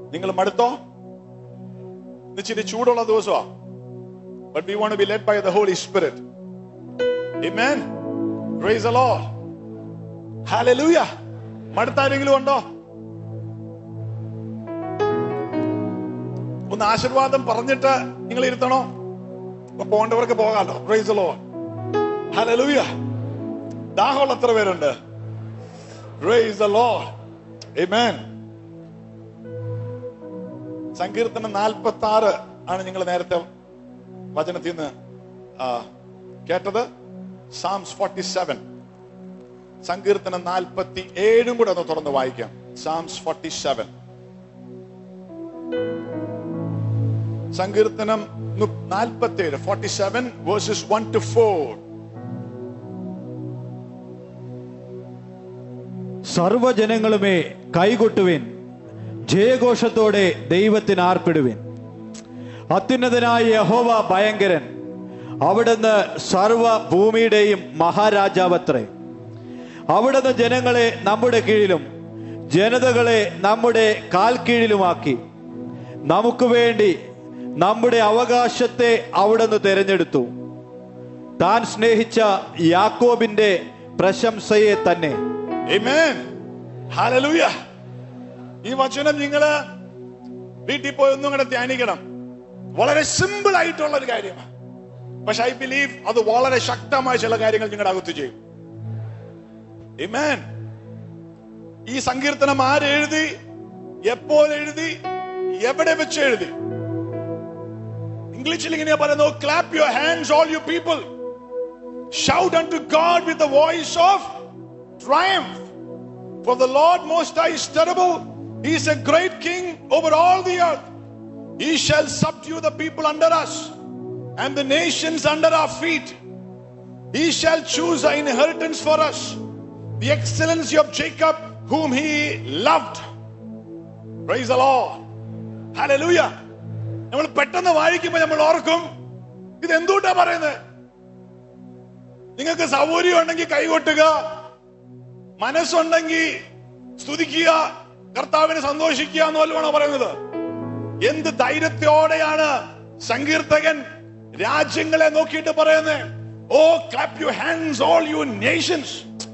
നിങ്ങൾ മടുത്തോ ഇന്ന് ഇച്ചിരി ചൂടുള്ള ദിവസമാ but we won't be led by the holy spirit Amen. Praise the Lord. Hallelujah. മടുത്താരെങ്കിലും ഉണ്ടോ ഒന്ന് ആശീർവാദം പറഞ്ഞിട്ട് നിങ്ങൾ ഇരുത്തണോ അപ്പൊ പോകേണ്ടവർക്ക് പോകാമല്ലോ പ്രൈസ് ലോ ഹലലൂയ ദാഹമുള്ള എത്ര പേരുണ്ട് പ്രൈസ് ലോ Amen. സങ്കീർത്തനം നാൽപ്പത്തി ആറ് ആണ് നിങ്ങൾ നേരത്തെ വചനത്തിൽ നിന്ന് ആ, കേട്ടത് സാംസ് ഫോർട്ടി സെവൻ സങ്കീർത്തനം നാൽപ്പത്തി ഏഴും കൂടെ ഒന്ന് തുറന്ന് വായിക്കാം സാംസ് ഫോർട്ടി സെവൻ സങ്കീർത്തനം നാൽപ്പത്തി ഏഴ് forty seven verses one two four സർവജനങ്ങളുമേ കൈകൊട്ടുവിൻ ജയഘോഷത്തോടെ ദൈവത്തിന് ആർപ്പിടുവിൻ അത്യുന്നതനായ യഹോവ ഭയങ്കരൻ അവിടുന്ന് സർവ ഭൂമിയുടെയും മഹാരാജാവത്രേ അവിടുന്ന് ജനങ്ങളെ നമ്മുടെ കീഴിലും ജനതകളെ നമ്മുടെ കാൽ കീഴിലുമാക്കി നമുക്ക് വേണ്ടി നമ്മുടെ അവകാശത്തെ അവിടുന്ന് തിരഞ്ഞെടുത്തു താൻ സ്നേഹിച്ച യാക്കോബിന്റെ പ്രശംസയെ തന്നെ Amen. Hallelujah. ഈ വചനം നിങ്ങള് വീട്ടിൽ പോയി ഒന്നും കൂടെ ധ്യാനിക്കണം വളരെ സിമ്പിൾ ആയിട്ടുള്ള ഒരു കാര്യമാണ് പക്ഷെ ഐ ബിലീവ് അത് വളരെ ശക്തമായ ചില കാര്യങ്ങൾ നിങ്ങളുടെ അകത്ത് ചെയ്യും Amen. ഈ സങ്കീർത്തനം ആര് എഴുതി എപ്പോൾ എഴുതി എവിടെ വെച്ച് എഴുതി ഇംഗ്ലീഷിൽ ഇങ്ങനെയാ പറയുന്നത് clap your hands all you people shout unto God with the voice of triumph. For the Lord Most High is terrible. He is a great king over all the earth. He shall subdue the people under us and the nations under our feet. He shall choose an inheritance for us, the excellency of Jacob, whom he loved. Praise the Lord. Hallelujah. നമ്മൾ പെട്ടെന്ന് വായിക്കുമ്പോൾ നമ്മൾ ഓർക്കും ഇത് എന്തുകൊണ്ടാ പറയുന്നത് നിങ്ങൾക്ക് സൗകര്യം ഉണ്ടെങ്കിൽ കൈകൊട്ടുക മനസ്സുണ്ടെങ്കിൽ സ്തുതിക്കുക കർത്താവിനെ സന്തോഷിക്കുക എന്ന് വല്ലതാണോ പറയുന്നത് എന്ത് ധൈര്യത്തോടെയാണ് സങ്കീർത്തകൻ രാജ്യങ്ങളെ നോക്കിയിട്ട് പറയുന്നത് O clap you hands all you nations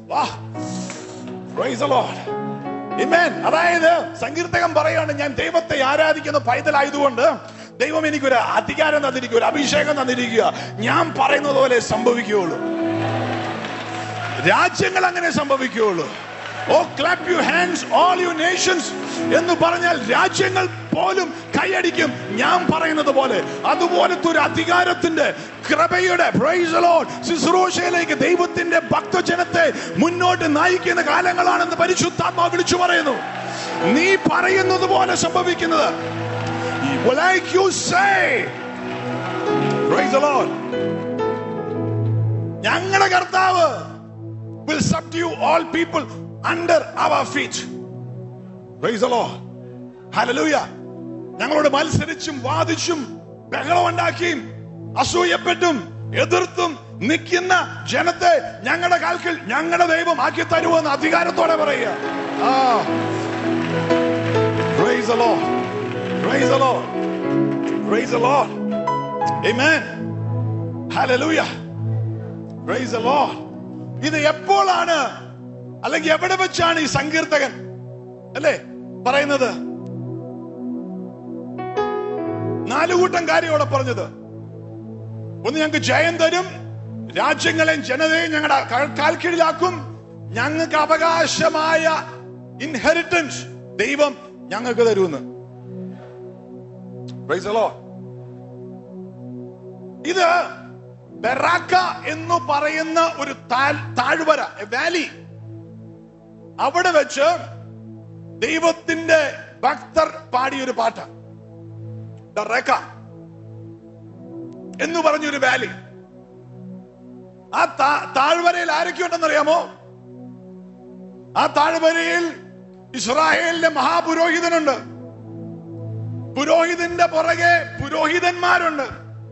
അതായത് സങ്കീർത്തകൻ പറയാണ് ഞാൻ ദൈവത്തെ ആരാധിക്കുന്ന പൈതലായതുകൊണ്ട് ദൈവം എനിക്കൊരു അധികാരം തന്നിരിക്കുക ഒരു അഭിഷേകം തന്നിരിക്കുക ഞാൻ പറയുന്നത് പോലെ സംഭവിക്കുകയുള്ളൂ രാജ്യങ്ങൾ അങ്ങനെ സംഭവിക്കുകയുള്ളൂ O clap you hands all you nations എന്ന് പറഞ്ഞാൽ രാജ്യങ്ങൾ പോലും കൈയടിക്കും ഞാൻ പറയുന്നത് പോലെ അതുപോലത്തെ ഒരു അധികാരത്തിന്റെ കൃപയുടെ praise the Lord, ശുശ്രൂഷയിലേക്ക് ദൈവത്തിന്റെ ഭക്തജനത്തെ മുന്നോട്ട് നയിക്കുന്ന കാലങ്ങളാണെന്ന് പരിശുദ്ധാത്മാ വിളിച്ചു പറയുന്നു നീ പറയുന്നത് പോലെ സംഭവിക്കുന്നത് like you say praise the Lord ഞങ്ങളുടെ കർത്താവ് will subdue all people under our feet. Praise the Lord. Hallelujah. ഞങ്ങളോട് മത്സരിച്ചും വാദിച്ചും ബഹളമുണ്ടാക്കിയും അസൂയപ്പെട്ടും എതിർത്തും നിൽക്കുന്ന ജനത്തെ ഞങ്ങളുടെ കാൽക്കിൽ ഞങ്ങളുടെ ദൈവം ആക്കി തരുമെന്ന് അധികാരത്തോടെ പറയുക ആ Praise the Lord. Praise the Lord. Praise the Lord. Amen. Hallelujah. Praise the Lord. ഇത് എപ്പോഴാണ് അല്ലെങ്കിൽ എവിടെ വെച്ചാണ് ഈ സങ്കീർത്തകൻ അല്ലേ പറയുന്നത് നാലുകൂട്ടം കാര്യം ഇവിടെ പറഞ്ഞത് ഒന്ന് ഞങ്ങൾക്ക് ജയം തരും രാജ്യങ്ങളെയും ജനതയും ഞങ്ങളുടെ കാൽ- കാൽക്കീഴിലാക്കും ഞങ്ങൾക്ക് അവകാശമായ ഇൻഹെറിറ്റൻസ് ദൈവം ഞങ്ങൾക്ക് തരുമെന്ന് Praise the Lord. ഇത് ബെറാക്ക എന്ന് പറയുന്ന ഒരു താഴ്- താഴ്വര വാലി അവിടെ വെച്ച് ദൈവത്തിന്റെ ഭക്തർ പാടിയ ഒരു പാട്ട് ഡറേക്ക എന്ന് പറഞ്ഞൊരു വാലി ആ താ- താഴ്വരയിൽ ആരൊക്കെ ഉണ്ടെന്ന് അറിയാമോ ആ താഴ്വരയിൽ ഇസ്രായേലിന്റെ മഹാപുരോഹിതനുണ്ട് പുരോഹിതന്റെ പുറകെ പുരോഹിതന്മാരുണ്ട്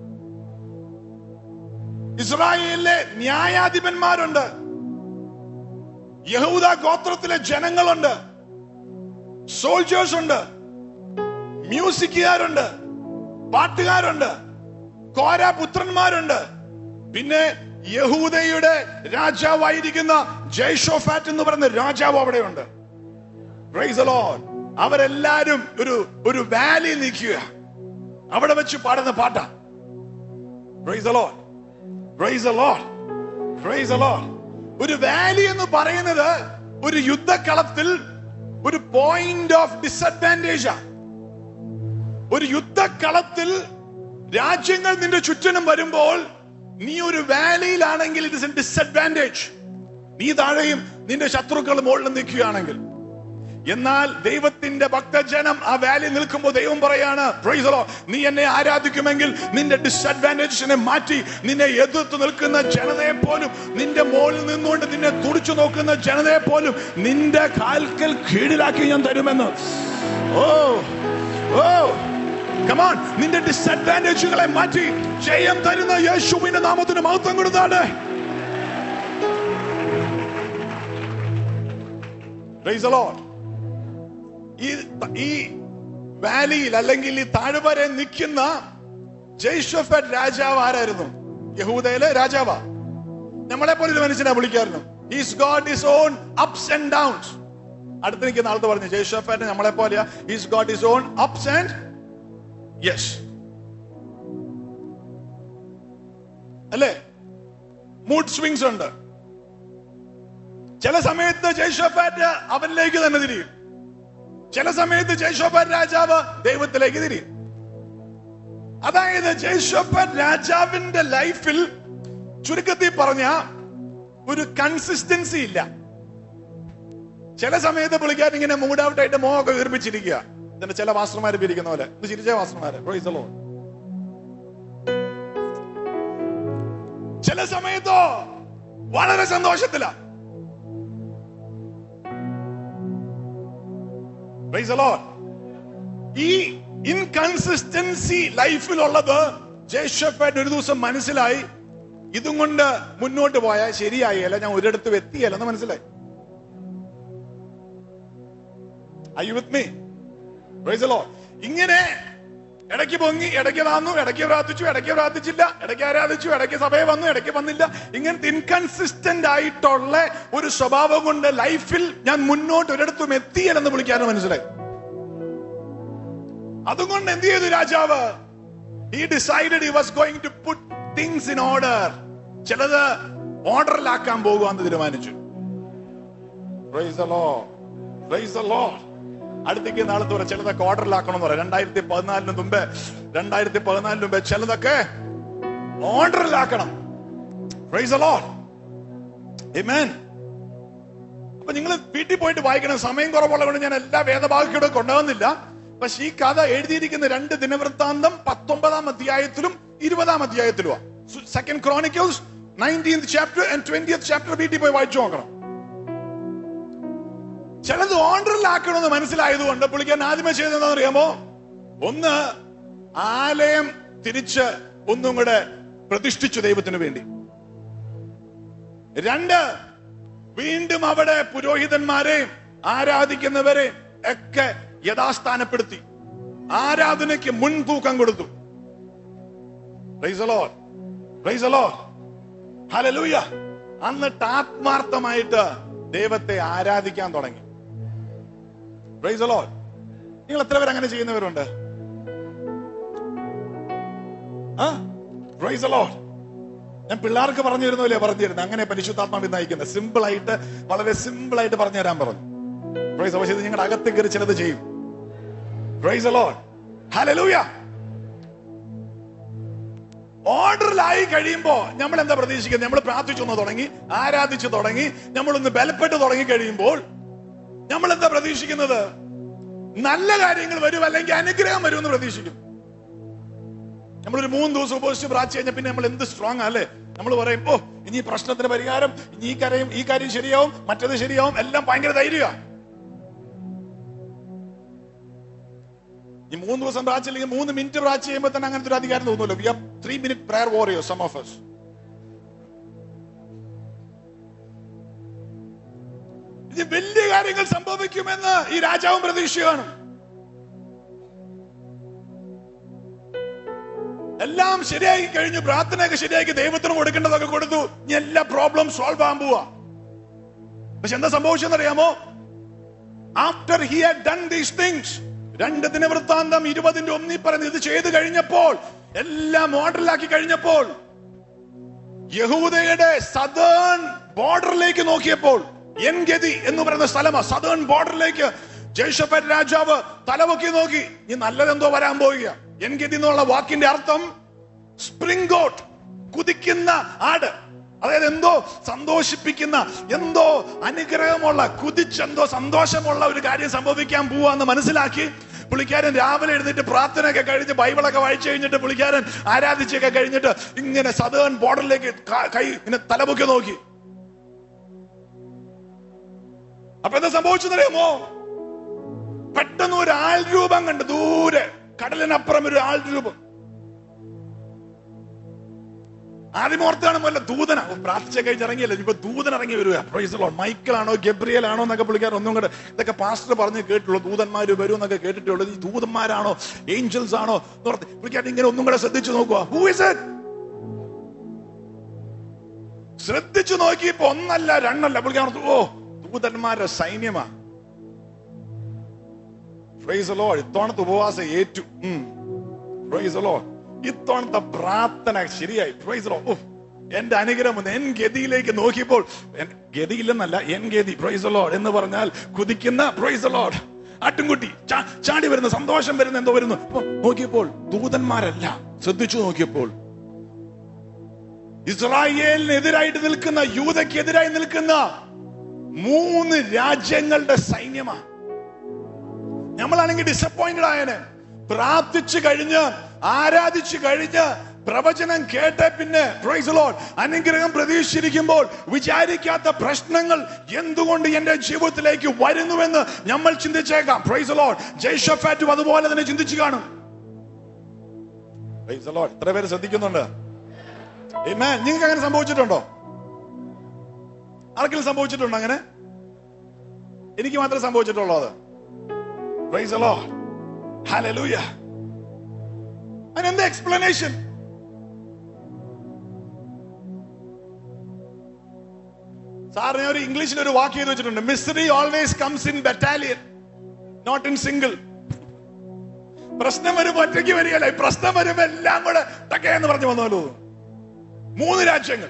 ഇസ്രായേലിലെ ന്യായാധിപന്മാരുണ്ട് യഹൂദ ഗോത്രത്തിലെ ജനങ്ങളുണ്ട് സോൾജേഴ്സ് ഉണ്ട് മ്യൂസിക്കുകാരുണ്ട് പാട്ടുകാരുണ്ട് കോര പുത്രന്മാരുണ്ട് പിന്നെ യഹൂദയുടെ രാജാവായിരിക്കുന്ന ജയ്ഷോഫാറ്റ് എന്ന് പറയുന്ന രാജാവ് അവിടെയുണ്ട് Praise the Lord. അവരെല്ലാരും ഒരു ഒരു വാലി നിൽക്കുക അവിടെ വെച്ച് പാടുന്ന പാട്ടാ Praise the Lord. Praise the Lord. Praise the Lord. ഒരു വാലി എന്ന് പറയുന്നത് ഒരു യുദ്ധക്കളത്തിൽ ഒരു പോയിന്റ് ഓഫ് ഡിസഡ്വാൻറ്റേജ് ഒരു യുദ്ധക്കളത്തിൽ രാജ്യങ്ങൾ നിന്റെ ചുറ്റിനും വരുമ്പോൾ നീ ഒരു വാലിയിലാണെങ്കിൽ ഇറ്റ് ഇസ് എ ഡിസഡ്വാൻറ്റേജ് നീ താഴെയും നിന്റെ ശത്രുക്കൾ മുകളിൽ നിൽക്കുകയാണെങ്കിൽ എന്നാൽ ദൈവത്തിന്റെ ഭക്തജനം ആ വാലി നിൽക്കുമ്പോൾ ദൈവം പറയാണ് "Praise the Lord. നീ എന്നെ ആരാധിക്കുമെങ്കിൽ നിന്റെ ഡിസഡ്വാൻറ്റേജസിനെ മാറ്റി നിന്നെ എതിർത്ത് നിൽക്കുന്ന ജനതയെ പോലും നിന്റെ മുകളിൽ നിന്നുകൊണ്ട് നിന്നെ തുടിച്ചു നോക്കുന്ന ജനതയെ പോലും നിന്റെ കാൽക്കൽ കീഴിലാക്കി ഞാൻ തരുമെന്ന് ഓ ഓ കമാൺ നിന്റെ ഡിസഡ്വാൻറ്റേജുകളെ മാറ്റി ജയം തരുന്ന യേശുവിന്റെ നാമത്തിന് മഹത്വം കൊടുത്താണ് Praise the Lord. ഈ ഈ വാലിയിൽ അല്ലെങ്കിൽ ഈ താഴ്വരെ നിൽക്കുന്ന ജയ്ഷഫറ്റ് രാജാവ് ആരായിരുന്നു യഹൂദയിലെ രാജാവാ നമ്മളെ പോലെ ഒരു മനുഷ്യനെ വിളിക്കായിരുന്നു is God is on ups and downs അടുത്ത് നിൽക്കുന്ന ആളത്ത് പറഞ്ഞു ജയ്ഷഫറ്റ് നമ്മളെ പോലെയാ is God is on ups and yes അല്ലേ മൂഡ് സ്വിങ്സ് ഉണ്ട് ചില സമയത്ത് ജയ്ഷഫാറ്റ് അവനിലേക്ക് തന്നെ തിരിയും ചില സമയത്ത് ജയ്ഷോഫാറ്റ് രാജാവ് ദൈവത്തിലേക്ക് തിരിയും അതായത് ജയ്ഷോഫാറ്റ് രാജാവിന്റെ ലൈഫിൽ ചുരുക്കത്തിൽ പറഞ്ഞ ഒരു കൺസിസ്റ്റൻസി ഇല്ല ചില സമയത്ത് പുള്ളിക്കാരൻ ഇങ്ങനെ മൂഡ് ഔട്ട് ആയിട്ട് മോഹമൊക്കെ വീർപ്പിച്ചിരിക്കുക ഇതിന്റെ ചില മാസ്റ്റർമാര് പിരിക്കുന്ന പോലെ ഇത് ചിരിച്ച മാസ്റ്റർമാര് Praise the Lord. ചില സമയത്തോ വളരെ സന്തോഷത്തിലാണ് Praise the Lord. ഈ ഇൻകൺസിസ്റ്റൻസി ലൈഫിലുള്ളത് ജേഷഫായിട്ട് ഒരു ദിവസം മനസ്സിലായി ഇതും കൊണ്ട് മുന്നോട്ട് പോയാൽ ശരിയായല്ല ഞാൻ ഒരിടത്തും എത്തിയല്ലെന്ന് മനസ്സിലായി Are you with me? Praise the Lord. ഇങ്ങനെ ഇടയ്ക്ക് പൊങ്ങി ഇടയ്ക്ക് താന്നു ഇടയ്ക്ക് പ്രാർത്ഥിച്ചു ഇടയ്ക്ക് പ്രാർത്ഥിച്ചില്ല ഇടയ്ക്ക് ആരാധിച്ചു ഇടയ്ക്ക് സഭയെ വന്നു ഇടയ്ക്ക് വന്നില്ല ഇങ്ങനത്തെ ഇൻകൺസിസ്റ്റന്റ് ആയിട്ടുള്ള ഒരു സ്വഭാവം കൊണ്ട് ലൈഫിൽ ഞാൻ മുന്നോട്ട് ഒരിടത്തും എത്തിയല്ലെന്ന് വിളിക്കാനും മനസ്സിലായി അതുകൊണ്ട് എന്ത് ചെയ്തു രാജാവ് ഈ decided he was going to put things in order ചിലത് ഓർഡറിലാക്കാൻ പോകുവാന്ന് തീരുമാനിച്ചു Praise the Lord. Praise the Lord. അടുത്തേക്ക് നാളത്തെ പറയാം ചിലതൊക്കെ ഓർഡറിലാക്കണം എന്ന് പറയാം രണ്ടായിരത്തി പതിനാലിന് മുമ്പേ രണ്ടായിരത്തി പതിനാലിന് മുമ്പേ ചിലതൊക്കെ ഓർഡറിലാക്കണം Praise the Lord. Amen. അപ്പൊ നിങ്ങൾ വീട്ടിൽ പോയിട്ട് വായിക്കണം സമയം കുറവുള്ളത് കൊണ്ട് ഞാൻ എല്ലാ വേദഭാഗിയുടെ കൊണ്ടുവന്നില്ല പക്ഷെ ഈ കഥ എഴുതിയിരിക്കുന്ന രണ്ട് ദിനവൃത്താന്തം പത്തൊമ്പതാം അധ്യായത്തിലും ഇരുപതാം അധ്യായത്തിലുമാണ് second chronicles nineteenth chapter and twentieth chapter വീട്ടിൽ പോയി വായിച്ചു നോക്കണം ചിലത് ഓർഡറിലാക്കണമെന്ന് മനസ്സിലായതുകൊണ്ട് പുള്ളിക്കാൻ ആദ്യമേ ചെയ്തതെന്ന് അറിയാമോ ഒന്ന് ആലയം തിരിച്ച് ഒന്നും കൂടെ പ്രതിഷ്ഠിച്ചു ദൈവത്തിന് വേണ്ടി രണ്ട് വീണ്ടും അവിടെ പുരോഹിതന്മാരെയും ആരാധിക്കുന്നവരെയും ഒക്കെ യഥാസ്ഥാനപ്പെടുത്തി ആരാധനയ്ക്ക് മുൻതൂക്കം കൊടുത്തു Praise the Lord. Praise the Lord. Hallelujah. എന്നിട്ട് ആത്മാർത്ഥമായിട്ട് ദൈവത്തെ ആരാധിക്കാൻ തുടങ്ങി Praise the Lord. നിങ്ങൾ എത്ര പേര് അങ്ങനെ ചെയ്യുന്നവരുണ്ട് ആ Praise the Lord. ഞാൻ പിള്ളേർക്ക് പറഞ്ഞു തരുന്നില്ലേ പറഞ്ഞു തരുന്നത് അങ്ങനെ പരിശുദ്ധാത്മാവിൽ നയിക്കുന്നത് സിമ്പിൾ ആയിട്ട് വളരെ സിമ്പിൾ ആയിട്ട് പറഞ്ഞു തരാൻ പറഞ്ഞു പ്രൈസ് പക്ഷേ ഇത് നിങ്ങളുടെ അകത്ത് കയറി ചിലത് ചെയ്യും പ്രൈസ് ലോഡ് ഹലലൂയ ഓർഡറിലായി കഴിയുമ്പോ നമ്മൾ എന്താ പ്രതീക്ഷിക്കുന്നത് നമ്മൾ പ്രാർത്ഥിച്ചൊന്ന് തുടങ്ങി ആരാധിച്ചു തുടങ്ങി നമ്മളൊന്ന് ബലപ്പെട്ട് തുടങ്ങി കഴിയുമ്പോൾ നമ്മൾ എന്താ പ്രതീക്ഷിക്കുന്നത് നല്ല കാര്യങ്ങൾ വരും അല്ലെങ്കിൽ അനുഗ്രഹം വരുമെന്ന് പ്രതീക്ഷിക്കും നമ്മളൊരു മൂന്ന് ദിവസം ഉപയോഗിച്ച് പ്രാർത്ഥിച്ചു കഴിഞ്ഞാൽ പിന്നെ നമ്മൾ എന്ത് സ്ട്രോങ് അല്ലേ നമ്മൾ പറയും ഓ ഇനി ഈ പ്രശ്നത്തിന് പരിഹാരം ഇനി ഈ കാര്യം ഈ കാര്യം ശരിയാവും മറ്റത് ശരിയാവും എല്ലാം ഭയങ്കര ധൈര്യമാണ് ഈ മൂന്ന് ദിവസം പ്രാർത്ഥിച്ചില്ലെങ്കിൽ മൂന്ന് മിനിറ്റ് പ്രാർത്ഥിച്ച് ചെയ്യുമ്പോൾ തന്നെ അങ്ങനത്തെ ഒരു അധികാരം തോന്നുമല്ലോ we are three minute prayer warrior some of us ഇത് വലിയ കാര്യങ്ങൾ സംഭവിക്കുമെന്ന് ഈ രാജാവും പ്രതീക്ഷ കാണും എല്ലാം ശരിയാക്കി കഴിഞ്ഞു പ്രാർത്ഥനയൊക്കെ ശരിയാക്കി ദൈവത്തിന് കൊടുക്കേണ്ടതൊക്കെ കൊടുത്തു ഇനി എല്ലാ പ്രോബ്ലം സോൾവ് ആകാൻ പോവാ പക്ഷെ എന്താ സംഭവിച്ചെന്നറിയാമോ after he had done these things രണ്ട് ദിനവൃത്താന്തം ഇരുപതിന്റെ ഒന്നി പറഞ്ഞ് ഇത് ചെയ്തു കഴിഞ്ഞപ്പോൾ എല്ലാം മോഡലാക്കി കഴിഞ്ഞപ്പോൾ യഹൂദയുടെ സദേൺ ബോർഡറിലേക്ക് നോക്കിയപ്പോൾ എൻഗതി എന്ന് പറയുന്ന സ്ഥലമാ സദേൺ ബോർഡറിലേക്ക് ജയ്ഷഫറ്റ് രാജാവ് തലപൊക്കി നോക്കി ഇനി നല്ലതെന്തോ വരാൻ പോവുക എൻഗതി എന്നുള്ള വാക്കിന്റെ അർത്ഥം സ്പ്രിംഗ് ഗോട്ട് കുതിക്കുന്ന ആട് അതായത് എന്തോ സന്തോഷിപ്പിക്കുന്ന എന്തോ അനുഗ്രഹമുള്ള കുതിച്ചെന്തോ സന്തോഷമുള്ള ഒരു കാര്യം സംഭവിക്കാൻ പോവാന്ന് മനസ്സിലാക്കി പുള്ളിക്കാരൻ രാവിലെ എഴുന്നേറ്റ് പ്രാർത്ഥനയൊക്കെ കഴിഞ്ഞ് ബൈബിളൊക്കെ വായിച്ചു കഴിഞ്ഞിട്ട് പുള്ളിക്കാരൻ ആരാധിച്ചൊക്കെ കഴിഞ്ഞിട്ട് ഇങ്ങനെ സദേൺ ബോർഡറിലേക്ക് ക- കൈ ഇങ്ങനെ തലപൊക്കി നോക്കി അപ്പൊ എന്താ സംഭവിച്ചെന്നറിയാമോ പെട്ടെന്ന് ഒരു ആൾ രൂപം കണ്ട് ദൂരെ കടലിനപ്പുറം ഒരു ആൾ രൂപം ആദ്യം ഓർത്താണ് വല്ല ദൂതന പ്രാർത്ഥിച്ച കഴിഞ്ഞ് ഇറങ്ങിയല്ലോ ഇപ്പൊ ദൂതൻ ഇറങ്ങി വരിക പ്രൈസലോ മൈക്കിളാണോ ഗബ്രിയൽ ആണോ എന്നൊക്കെ പുള്ളിക്കാരൻ ഒന്നും കൂടെ ഇതൊക്കെ പാസ്റ്റർ പറഞ്ഞ് കേട്ടുള്ളൂ ദൂതന്മാര് വരും എന്നൊക്കെ കേട്ടിട്ടുള്ളൂ ഈ ദൂതന്മാരാണോ ഏഞ്ചൽസ് ആണോ എന്ന് പറഞ്ഞ് പുള്ളിക്കാരൻ ഇങ്ങനെ ഒന്നും കൂടെ ശ്രദ്ധിച്ചു നോക്കുക ഹൂ ഇസ് ഇറ്റ് ശ്രദ്ധിച്ചു നോക്കിയപ്പോ ഒന്നല്ല രണ്ടല്ല പുള്ളിക്കാരൻ ഓർത്തു, ഓ ദൂതന്മാരുടെ സൈന്യമാ പ്രൈസ് ലോ ഇത്തവണത്തെ ഉപവാസം ഏറ്റു പ്രൈസ് ലോ ഇത്തവണത്തെ പ്രാർത്ഥന ശരിയായി പ്രൈസ് ലോ ഓ എന്റെ അനുഗ്രഹം വന്ന് എൻ ഗതിയിലേക്ക് നോക്കിയപ്പോൾ എൻ- ഗതിയില്ലെന്നല്ല എൻ ഗതി പ്രൈസ് ലോഡ് എന്ന് പറഞ്ഞാൽ കുതിക്കുന്ന പ്രൈസ് ലോഡ് ആട്ടുംകുട്ടി ചാ- ചാടി വരുന്ന സന്തോഷം വരുന്ന എന്തോ വരുന്നു അപ്പൊ നോക്കിയപ്പോൾ ദൂതന്മാരല്ല ശ്രദ്ധിച്ചു നോക്കിയപ്പോൾ ഇസ്രായേലിനെതിരായിട്ട് നിൽക്കുന്ന യൂതയ്ക്കെതിരായി നിൽക്കുന്ന മൂന്ന് രാജ്യങ്ങളുടെ സൈന്യമാണ് നമ്മളാണെങ്കിൽ ഡിസപ്പോയിന്റഡ് ആയന് പ്രാർത്ഥിച്ചു കഴിഞ്ഞ് ആരാധിച്ചു കഴിഞ്ഞ് പ്രവചനം കേട്ട പിന്നെ പ്രൈസ് ലോഡ് അനുഗ്രഹം പ്രതീക്ഷിച്ചിരിക്കുമ്പോൾ വിചാരിക്കാത്ത പ്രശ്നങ്ങൾ എന്തുകൊണ്ട് എന്റെ ജീവിതത്തിലേക്ക് വരുന്നുവെന്ന് നമ്മൾ ചിന്തിച്ചേക്കാം പ്രൈസ് ലോഡ് ജയ്ഷഫാറ്റും അതുപോലെ തന്നെ ചിന്തിച്ചു കാണും പ്രൈസ് ലോഡ് എത്ര പേര് ശ്രദ്ധിക്കുന്നുണ്ട് Amen. നിങ്ങൾക്ക് അങ്ങനെ സംഭവിച്ചിട്ടുണ്ടോ ആർക്കെങ്കിലും സംഭവിച്ചിട്ടുണ്ടോ അങ്ങനെ എനിക്ക് മാത്രമേ സംഭവിച്ചിട്ടുള്ളൂ അത് Praise the Lord. Hallelujah. അതിനെന്താ എക്സ്പ്ലനേഷൻ സാർ ഞാൻ ഒരു ഇംഗ്ലീഷിൽ ഒരു വാക്ക് ചെയ്ത് വെച്ചിട്ടുണ്ട് mystery always comes in battalion not in single പ്രശ്നം വരുമ്പോ ഒറ്റയ്ക്ക് വരികയല്ല ഈ പ്രശ്നം വരുമ്പോ എല്ലാം കൂടെ ടക്കേ എന്ന് പറഞ്ഞു വന്നല്ലോ മൂന്ന് രാജ്യങ്ങൾ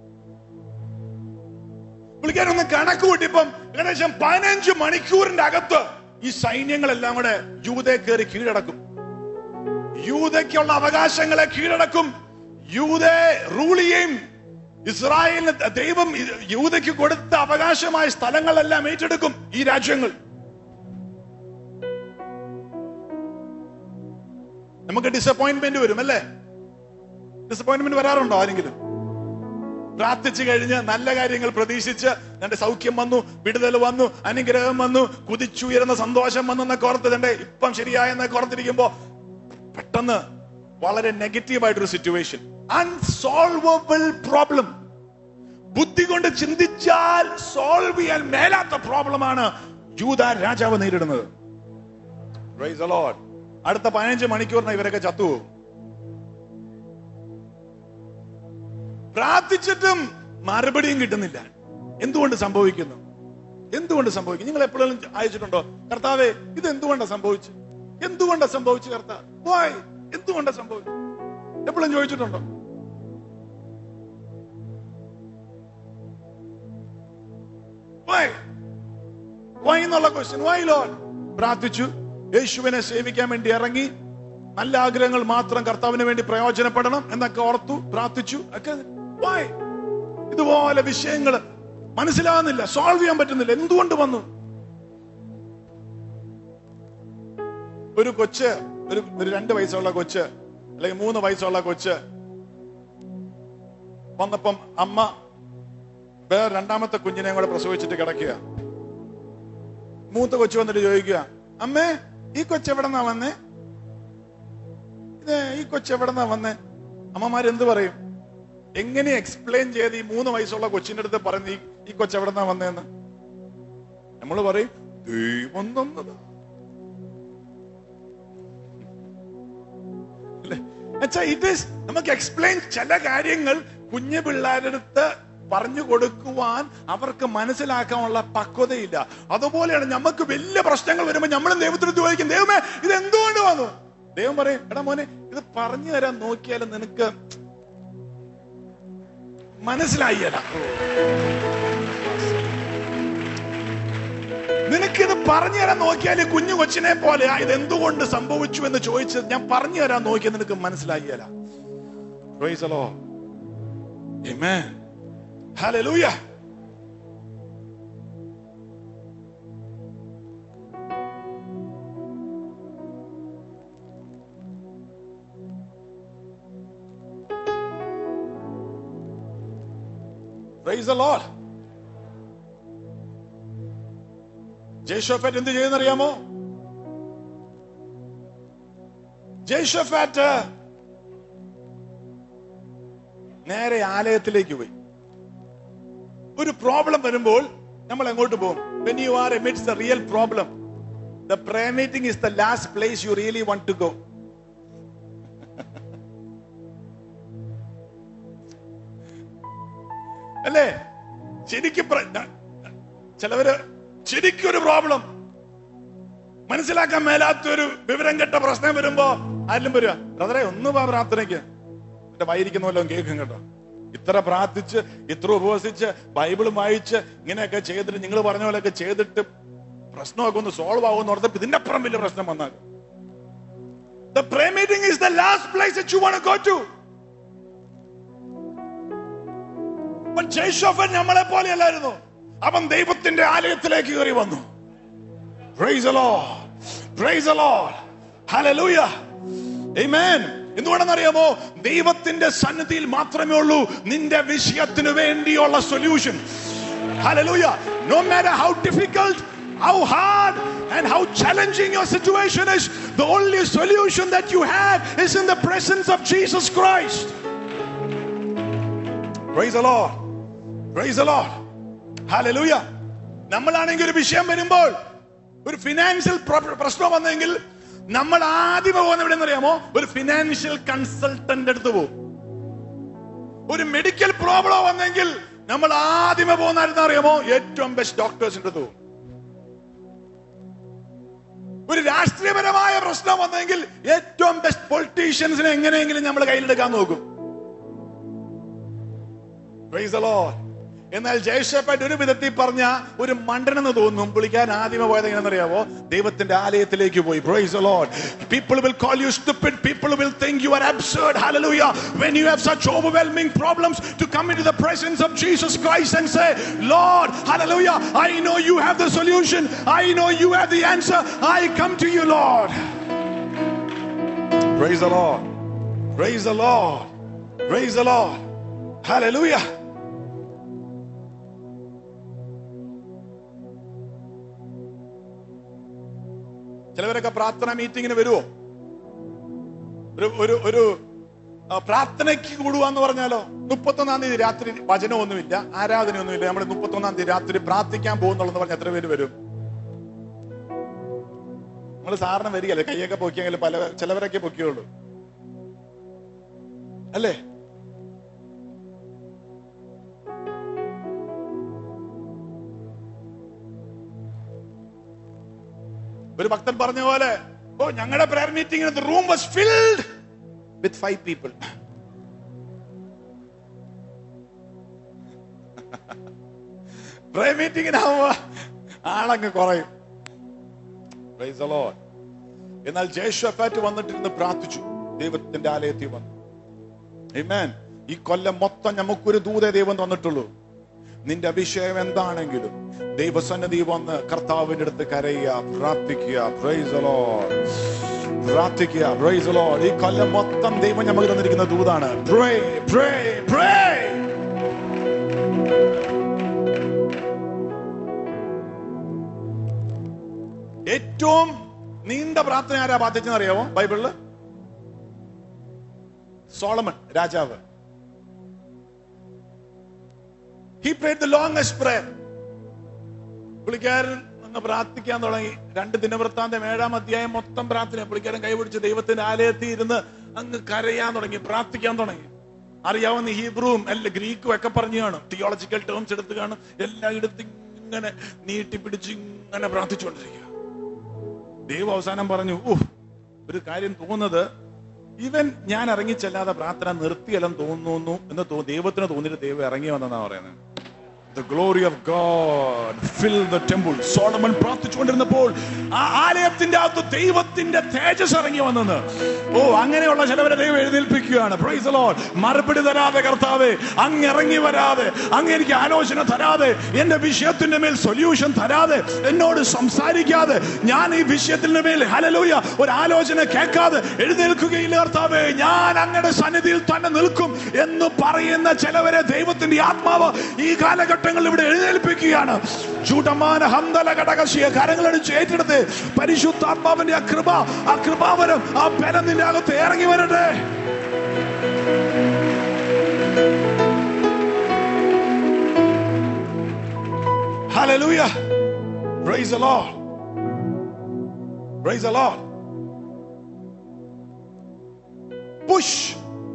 പുള്ളിക്കാരൊന്ന് കണക്ക് കൂട്ടിയപ്പം ഏകദേശം പതിനഞ്ച് മണിക്കൂറിന്റെ അകത്ത് ഈ സൈന്യങ്ങളെല്ലാം കൂടെ യൂതയെ കയറി കീഴടക്കും യൂതയ്ക്കുള്ള അവകാശങ്ങളെ കീഴടക്കും യൂതയെ റൂൾ ചെയ്യും ഇസ്രായേലിന് ദൈവം യൂതയ്ക്ക് കൊടുത്ത അവകാശമായ സ്ഥലങ്ങളെല്ലാം ഏറ്റെടുക്കും ഈ രാജ്യങ്ങൾ നമുക്ക് ഡിസപ്പോയിന്റ്മെന്റ് വരും അല്ലേ ഡിസപ്പോയിന്റ്മെന്റ് വരാറുണ്ടോ ആരെങ്കിലും പ്രാർത്ഥിച്ചു കഴിഞ്ഞ് നല്ല കാര്യങ്ങൾ പ്രതീക്ഷിച്ച് എന്റെ സൗഖ്യം വന്നു വിടുതൽ വന്നു അനുഗ്രഹം വന്നു കുതിച്ചുയരുന്ന സന്തോഷം വന്നു എന്നൊക്കെ ഓർത്തതിന്റെ ഇപ്പം ശരിയായെന്നൊക്കെ ഓർത്തിരിക്കുമ്പോ പെട്ടെന്ന് വളരെ നെഗറ്റീവ് ആയിട്ടൊരു സിറ്റുവേഷൻ അൺസോൾവബിൾ പ്രോബ്ലം ബുദ്ധി കൊണ്ട് ചിന്തിച്ചാൽ സോൾവ് ചെയ്യാൻ മേലാത്ത പ്രോബ്ലമാണ് യൂത രാജാവ് നേരിടുന്നത് Praise the Lord. അടുത്ത പതിനഞ്ച് മണിക്കൂറിന് ഇവരൊക്കെ ചത്തുപോകും പ്രാർത്ഥിച്ചിട്ടും മറുപടിയും കിട്ടുന്നില്ല എന്തുകൊണ്ട് സംഭവിക്കുന്നു എന്തുകൊണ്ട് സംഭവിക്കും നിങ്ങൾ എപ്പോഴും അയച്ചിട്ടുണ്ടോ കർത്താവേ ഇത് എന്തുകൊണ്ടാ സംഭവിച്ചു എന്തുകൊണ്ടാ സംഭവിച്ചു കർത്താവ് വായ് എന്തുകൊണ്ടാ സംഭവിച്ചു എപ്പോഴും ചോദിച്ചിട്ടുണ്ടോ Why? Why എന്നുള്ള ക്വസ്റ്റ്യൻ വൈ ലോഡ് പ്രാർത്ഥിച്ചു യേശുവിനെ സേവിക്കാൻ വേണ്ടി ഇറങ്ങി നല്ല ആഗ്രഹങ്ങൾ മാത്രം കർത്താവിന് വേണ്ടി പ്രയോജനപ്പെടണം എന്നൊക്കെ ഓർത്തു പ്രാർത്ഥിച്ചു ഒക്കെ വൈ ഇതുപോലെ വിഷയങ്ങൾ മനസ്സിലാകുന്നില്ല സോൾവ് ചെയ്യാൻ പറ്റുന്നില്ല എന്തുകൊണ്ട് വന്നു ഒരു കൊച്ച് ഒരു ഒരു രണ്ട് വയസ്സുള്ള കൊച്ച് അല്ലെങ്കിൽ മൂന്ന് വയസ്സുള്ള കൊച്ച് വന്നപ്പം അമ്മ വേറെ രണ്ടാമത്തെ കുഞ്ഞിനെയും കൂടെ പ്രസവിച്ചിട്ട് കിടക്കുക മൂത്ത കൊച്ചു വന്നിട്ട് ചോദിക്കുക അമ്മേ ഈ കൊച്ചു എവിടെന്നാ വന്നേ ഇത് ഈ കൊച്ചു എവിടെന്നാ വന്നേ അമ്മമാർ എന്ത് പറയും എങ്ങനെ എക്സ്പ്ലെയിൻ ചെയ്ത് ഈ മൂന്ന് വയസ്സുള്ള കൊച്ചിന്റെ അടുത്ത് പറയുന്നത് ഈ ഈ കൊച്ചു എവിടെന്നാ വന്നേന്ന് നമ്മൾ പറയും ദൈവം തന്നതാ അല്ലേ? എന്നുവെച്ചാ ഇത് നമുക്ക് എക്സ്പ്ലെയിൻ ചില കാര്യങ്ങൾ കുഞ്ഞു പിള്ളേരുടെ അടുത്ത് പറഞ്ഞു കൊടുക്കുവാൻ അവർക്ക് മനസ്സിലാക്കാനുള്ള പക്വതയില്ല അതുപോലെയാണ് നമുക്ക് വലിയ പ്രശ്നങ്ങൾ വരുമ്പോൾ നമ്മൾ ദൈവത്തിന് ചോദിക്കും ദൈവമേ ഇത് എന്തുകൊണ്ട് വന്നു ദൈവം പറയും എടാ മോനെ ഇത് പറഞ്ഞു തരാൻ നോക്കിയാലും നിനക്ക് മനസ്സിലായില്ല നിനക്കിത് പറഞ്ഞു തരാൻ നോക്കിയാൽ ഈ കുഞ്ഞു കൊച്ചിനെ പോലെ "ആ, ഇത് എന്തുകൊണ്ട് സംഭവിച്ചു എന്ന് ചോദിച്ചത് ഞാൻ പറഞ്ഞു തരാൻ നോക്കിയാൽ നിനക്ക് മനസ്സിലായില്ല Praise the Lord. Amen. Hallelujah. Praise the Lord. ജയ്ഷോഫാറ്റ് എന്ത് ചെയ്യുന്നറിയാമോ ജയ്ഷോഫാറ്റ് നേരെ ആലയത്തിലേക്ക് പോയി ഒരു പ്രോബ്ലം വരുമ്പോൾ നമ്മൾ എങ്ങോട്ട് പോകും when you are emits the real problem the pray meeting is the last place you really want to go അല്ലേ ശരിക്കും പ്ര- ന- ചിലവര് ശരിക്കും ഒരു പ്രോബ്ലം മനസ്സിലാക്കാൻ മേലാത്തൊരു വിവരം കെട്ട പ്രശ്നം വരുമ്പോ ആരിലും വരിക ബ്രദറെ ഒന്ന് വാ പ്രാർത്ഥനയ്ക്ക് എന്റെ വായിരിക്കുന്ന വല്ലതും കേൾക്കും കേട്ടോ ഇത്ര പ്രാർത്ഥിച്ച് ഇത്ര ഉപവസിച്ച് ബൈബിളും വായിച്ച് ഇങ്ങനെയൊക്കെ ചെയ്തിട്ട് നിങ്ങൾ പറഞ്ഞ പോലെയൊക്കെ ചെയ്തിട്ട് പ്രശ്നമൊക്കെ ഒന്ന് സോൾവ് ആകുമെന്ന് ഓർത്തപ്പോ ഇതിന്റെ അപ്പുറം വലിയ പ്രശ്നം വന്നാൽ The prayer meeting is the last place that you want to go to. But ജയ്ഷോഫൻ നമ്മളെ പോലെയല്ലായിരുന്നു അവൻ ദൈവത്തിന്റെ ആലയത്തിലേക്ക് കയറി വന്നു Praise the Lord. Praise the Lord. Hallelujah. Amen. എന്തുകൊണ്ടെന്നറിയാമോ ദൈവത്തിന്റെ സന്നിധിയിൽ മാത്രമേ ഉള്ളൂ നിന്റെ വിഷയത്തിന് വേണ്ടിയുള്ള solution Hallelujah. No matter how difficult, how hard, and how challenging your situation is, the only solution that you have is in the presence of Jesus Christ. Praise the Lord. Praise the Lord. Hallelujah. നമ്മളാണെങ്കിൽ ഒരു വിഷയം വരുമ്പോൾ ഒരു financial പ്രശ്നം വന്നെങ്കിൽ നമ്മൾ ആദ്യം പോകുന്ന എവിടെ അറിയാമോ ഒരു ഫിനാൻഷ്യൽ കൺസൾട്ടന്റ് അടുത്ത് പോകും ഒരു മെഡിക്കൽ പ്രോബ്ലം വന്നെങ്കിൽ നമ്മൾ ആദ്യമേ പോകുന്ന അറിയാമോ ഏറ്റവും ബെസ്റ്റ് ഡോക്ടേഴ്സിന്റെ അടുത്ത് പോകും ഒരു രാഷ്ട്രീയപരമായ പ്രശ്നം വന്നെങ്കിൽ ഏറ്റവും ബെസ്റ്റ് പൊളിറ്റീഷ്യൻസിനെ എങ്ങനെയെങ്കിലും നമ്മൾ കയ്യിലെടുക്കാൻ നോക്കും Praise the Lord. എന്നാൽ ജയശേപ്പായിട്ട് ഒരു വിധത്തിൽ പറഞ്ഞ ഒരു മണ്ടനെന്ന് തോന്നും പുള്ളിക്കാൻ ആദ്യമേ പോയത് എങ്ങനെയെന്നറിയാവോ ദൈവത്തിന്റെ ആലയത്തിലേക്ക് പോയി praise the Lord. People will call you stupid. People will think you are absurd. Hallelujah. When you have such overwhelming problems to come into the presence of Jesus Christ and say, Lord, hallelujah, I know you have the solution. I know you have the answer. I come to you, Lord. Praise the Lord. Praise the Lord. Praise the Lord. Hallelujah. ചിലവരൊക്കെ പ്രാർത്ഥന മീറ്റിങ്ങിന് വരുമോ ഒരു ഒരു ഒരു ആ, പ്രാർത്ഥനയ്ക്ക് കൂടുവാന്ന് പറഞ്ഞാലോ മുപ്പത്തൊന്നാം തീയതി രാത്രി വചനമൊന്നുമില്ല ആരാധനയൊന്നുമില്ല നമ്മൾ മുപ്പത്തൊന്നാം തീയതി രാത്രി പ്രാർത്ഥിക്കാൻ പോകുന്നുള്ളൂ പറഞ്ഞ എത്ര പേര് വരും നമ്മൾ സാറിന് വരികയല്ലേ കൈയൊക്കെ പൊക്കിയെങ്കിൽ പല ചിലവരൊക്കെ പൊക്കിയുള്ളൂ അല്ലേ ഒരു ഭക്തൻ പറഞ്ഞ പോലെ ഓ ഞങ്ങളുടെ പ്രയർ മീറ്റിംഗിന് room was filled with five people prayer മീറ്റിംഗിനാവുമ്പോ ആളങ്ങ് കുറയും Praise the Lord. എന്നാൽ ജയഷഫാറ്റ് വന്നിട്ടിരുന്ന് പ്രാർത്ഥിച്ചു ദൈവത്തിന്റെ ആലയത്തിൽ വന്നു Amen. ഈ കൊല്ലം മൊത്തം നമുക്കൊരു ദൂതേ ദൈവം തന്നിട്ടുള്ളൂ നിന്റെ അഭിഷേകം എന്താണെങ്കിലും ദൈവസന്നിധി വന്ന് കർത്താവിന്റെ അടുത്ത് കരയുക പ്രാർത്ഥിക്കുക Praise the Lord. പ്രാർത്ഥിക്കുക Praise the Lord. ഈ കൊല്ലം മൊത്തം ദൈവം നമുക്ക് തന്നിരിക്കുന്ന ദൂതാണ് Pray, pray, pray. ഏറ്റവും നീണ്ട പ്രാർത്ഥന ആരാ പ്രാർത്ഥിച്ചെന്ന് അറിയാമോ ബൈബിളില് സോളമൻ രാജാവ് he prayed the longest prayer പുള്ളിക്കാരൻ അങ്ങ് പ്രാർത്ഥിക്കാൻ തുടങ്ങി രണ്ട് ദിനവൃത്താന്തം ഏഴാം അധ്യായം മൊത്തം പ്രാർത്ഥന പുള്ളിക്കാരൻ കൈപിടിച്ച് ദൈവത്തിന്റെ ആലയത്തിൽ ഇരുന്ന് അങ്ങ് കരയാൻ തുടങ്ങി പ്രാർത്ഥിക്കാൻ തുടങ്ങി അറിയാവുന്ന ഹീബ്രുവും അല്ല ഗ്രീക്കും ഒക്കെ പറഞ്ഞു കാണും തിയോളജിക്കൽ ടേംസ് എടുത്ത് കാണും എല്ലാം എടുത്ത് ഇങ്ങനെ നീട്ടിപ്പിടിച്ച് ഇങ്ങനെ പ്രാർത്ഥിച്ചുകൊണ്ടിരിക്കുക ദൈവം അവസാനം പറഞ്ഞു ഓ ഒരു കാര്യം തോന്നുന്നത് ഇവൻ ഞാൻ ഇറങ്ങി ചെല്ലാതെ പ്രാർത്ഥന നിർത്തിയല്ലെന്ന് തോന്നുന്നു എന്ന് തോ- ദൈവത്തിന് തോന്നിയിട്ട് ദൈവം ഇറങ്ങി വന്നെന്നാ പറയുന്നത് The glory of God filled the temple. Solomon പ്രാർത്ഥിച്ചുകൊണ്ടിരുന്നപ്പോൾ ആ ആലയത്തിന്റെ അകത്ത് ദൈവത്തിന്റെ തേജസ് ഇറങ്ങി വന്നെന്ന് ഓ അങ്ങനെയുള്ള ചിലവരെ ദൈവം എഴുന്നേൽപ്പിക്കുകയാണ് Praise the Lord. മറുപടി തരാതെ കർത്താവേ അങ്ങ് ഇറങ്ങി വരാതെ അങ്ങ് എനിക്ക് ആലോചന തരാതെ എന്റെ വിഷയത്തിന്റെ മേൽ സൊല്യൂഷൻ തരാതെ എന്നോട് സംസാരിക്കാതെ ഞാൻ ഈ വിഷയത്തിന്റെ മേൽ ഹലലൂയ ഒരു ആലോചന കേൾക്കാതെ എഴുന്നേൽക്കുകയില്ല കർത്താവേ ഞാൻ അങ്ങയുടെ സന്നിധിയിൽ തന്നെ നിൽക്കും എന്ന് പറയുന്ന ചിലവരെ ദൈവത്തിന്റെ ആത്മാവ് ഈ കാലഘട്ടങ്ങളിൽ ഇവിടെ എഴുന്നേൽപ്പിക്കുകയാണ് ചൂടമാന ഹന്തല ഘടകശിയ കരങ്ങളടിച്ച് ഏറ്റെടുത്ത് പരിശുദ്ധാത്മാവിന്റെ ആ കൃപ ആ കൃപാവരം ആ ബലം നിന്റെ അകത്ത് ഇറങ്ങി വരട്ടെ Hallelujah. Praise the Lord. Praise the Lord. Push.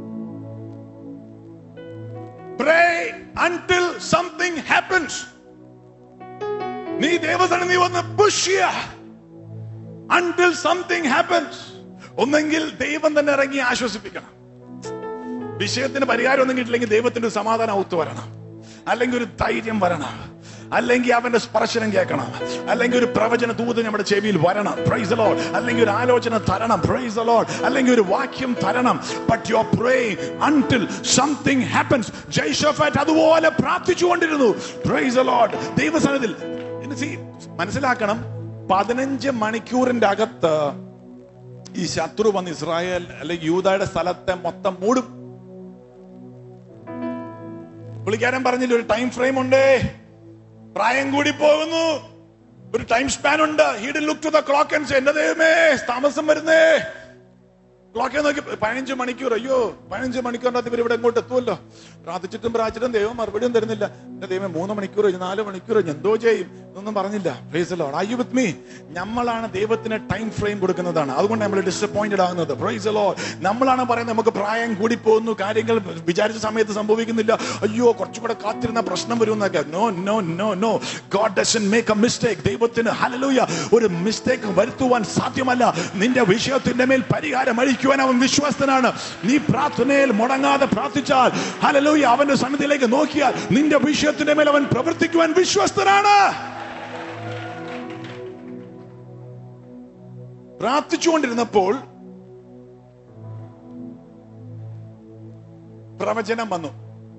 Pray until something happens. നീ ദേവസന്നിധി വന്ന് പുഷ് ചെയ്യ until something happens. ഒന്നെങ്കിൽ ദൈവം തന്നെ ഇറങ്ങി ആശ്വസിപ്പിക്കണം വിഷയത്തിന് പരിഹാരം ഒന്നും കിട്ടില്ലെങ്കിൽ ദൈവത്തിന്റെ ഒരു സമാധാനം ഔത്ത് വരണം അല്ലെങ്കിൽ ഒരു ധൈര്യം വരണം അല്ലെങ്കിൽ അവന്റെ സ്പർശനം കേൾക്കണം അല്ലെങ്കിൽ ഒരു പ്രവചന ദൂത് നമ്മുടെ ചെവിയിൽ വരണം പ്രൈസ് ലോഡ് അല്ലെങ്കിൽ ഒരു ആലോചന തരണം പ്രൈസ് ലോഡ് അല്ലെങ്കിൽ ഒരു വാക്യം തരണം but you are praying until something happens Jehoshaphat അതുപോലെ പ്രാർത്ഥിച്ചുകൊണ്ടിരുന്നു പ്രൈസ് ലോഡ് ദൈവസനത്തിൽ മനസ്സിലാക്കണം പതിനഞ്ച് മണിക്കൂറിന്റെ അകത്ത് ഈ ശത്രു വന്ന് ഇസ്രായേൽ അല്ലെങ്കിൽ യൂതയുടെ സ്ഥലത്തെ മൊത്തം മൂടും പുള്ളിക്കാരൻ പറഞ്ഞില്ല ഒരു ടൈം ഫ്രെയിം ഉണ്ട് പ്രായം കൂടി പോകുന്നു ഒരു ടൈം സ്പാൻ ഉണ്ട് he'd look to the clock and എന്റെ ദൈവമേ താമസം വരുന്നേ ക്ലോക്കെ നോക്കി പതിനഞ്ച് മണിക്കൂർ അയ്യോ പതിനഞ്ച് മണിക്കൂറിനകത്ത് ഇവർ ഇവിടെ ഇങ്ങോട്ട് എത്തുമല്ലോ പ്രാർത്ഥിച്ചിട്ടും പ്രാർത്ഥിച്ചിട്ടും ദൈവം മറുപടിയും തരുന്നില്ല എന്റെ ദൈവം മൂന്ന് മണിക്കൂർ കഴിഞ്ഞ് നാല് മണിക്കൂർ കഴിഞ്ഞ് എന്തോ ചെയ്യും ഇതൊന്നും പറഞ്ഞില്ല praise Lord I you with me നമ്മളാണ് ദൈവത്തിന് ടൈം ഫ്രെയിം കൊടുക്കുന്നതാണ് അതുകൊണ്ട് നമ്മൾ ഡിസപ്പോയിന്റഡ് ആകുന്നത് പ്രൈസ് ലോഡ് നമ്മളാണ് പറയുന്നത് നമുക്ക് പ്രായം കൂടി പോകുന്നു കാര്യങ്ങൾ വിചാരിച്ച സമയത്ത് സംഭവിക്കുന്നില്ല അയ്യോ കുറച്ചും കൂടെ കാത്തിരുന്ന പ്രശ്നം വരും എന്നൊക്കെ no no no no God doesn't make a mistake ദൈവത്തിന് ഹലലൂയ ഒരു മിസ്റ്റേക്ക് വരുത്തുവാൻ സാധ്യമല്ല നിന്റെ വിഷയത്തിന്റെ മേൽ പരിഹാരം അഴിക്കുവാൻ അവൻ വിശ്വസ്തനാണ് നീ പ്രാർത്ഥനയിൽ മുടങ്ങാതെ പ്രാർത്ഥിച്ചാൽ ഹലലൂയ അവന്റെ സന്നിധിയിലേക്ക് നോക്കിയാൽ നിന്റെ വിഷയത്തിന്റെ മേൽ അവൻ പ്രവർത്തിക്കുവാൻ വിശ്വസ്തനാണ് പ്രാർത്ഥിച്ചുകൊണ്ടിരുന്നപ്പോൾ പ്രവചനം വന്നു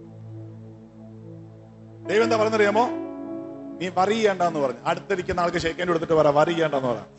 ദൈവം എന്താ പറയുന്നറിയാമോ നീ വറി ചെയ്യണ്ടെന്ന് പറഞ്ഞു അടുത്തിരിക്കുന്ന ആൾക്ക് ഷെയ്ക്കാൻ കൊടുത്തിട്ട് പറ വറി ചെയ്യണ്ടെന്ന് പറ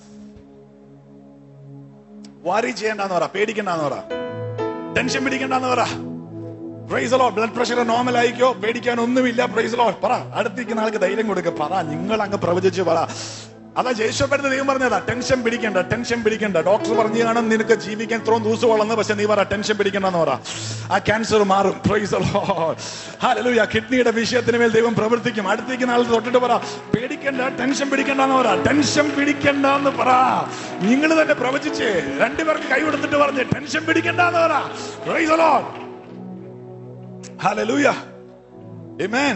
വറി ചെയ്യണ്ടെന്ന് പറ പേടിക്കണ്ടെന്ന് പറ ടെൻഷൻ പിടിക്കണ്ടെന്ന് പറ പ്രൈസലോ ബ്ലഡ് പ്രഷർ നോർമൽ ആയിക്കോ പേടിക്കാൻ ഒന്നുമില്ല പ്രൈസലോ പറ അടുത്തിരിക്കുന്ന ആൾക്ക് ധൈര്യം കൊടുക്ക പറ നിങ്ങൾ അങ്ങ് പ്രവചിച്ച് പറ അതാ ജയിച്ചപ്പെടുന്ന ദൈവം പറഞ്ഞതാ ടെൻഷൻ പിടിക്കണ്ട ടെൻഷൻ പിടിക്കണ്ട ഡോക്ടർ പറഞ്ഞു കാണും നിനക്ക് ജീവിക്കാൻ ഇത്രയും ദിവസം ഉള്ളെന്ന് പക്ഷെ നീ പറ ടെൻഷൻ പിടിക്കണ്ടെന്ന് പറ ആ ക്യാൻസർ മാറും ഹല്ലേലൂയ കിഡ്നിയുടെ വിഷയത്തിന് മേൽ ദൈവം പ്രവർത്തിക്കും അടുത്തേക്ക് നാളെ തൊട്ടിട്ട് പറ പേടിക്കണ്ട ടെൻഷൻ പിടിക്കണ്ടെന്ന് പറ ടെൻഷൻ പിടിക്കണ്ടെന്ന് പറ നിങ്ങൾ തന്നെ പ്രവചിച്ച് രണ്ടുപേർക്ക് കൈ കൊടുത്തിട്ട് പറഞ്ഞ് ടെൻഷൻ പിടിക്കണ്ടെന്ന് പറ Praise the Lord. Hallelujah. Amen.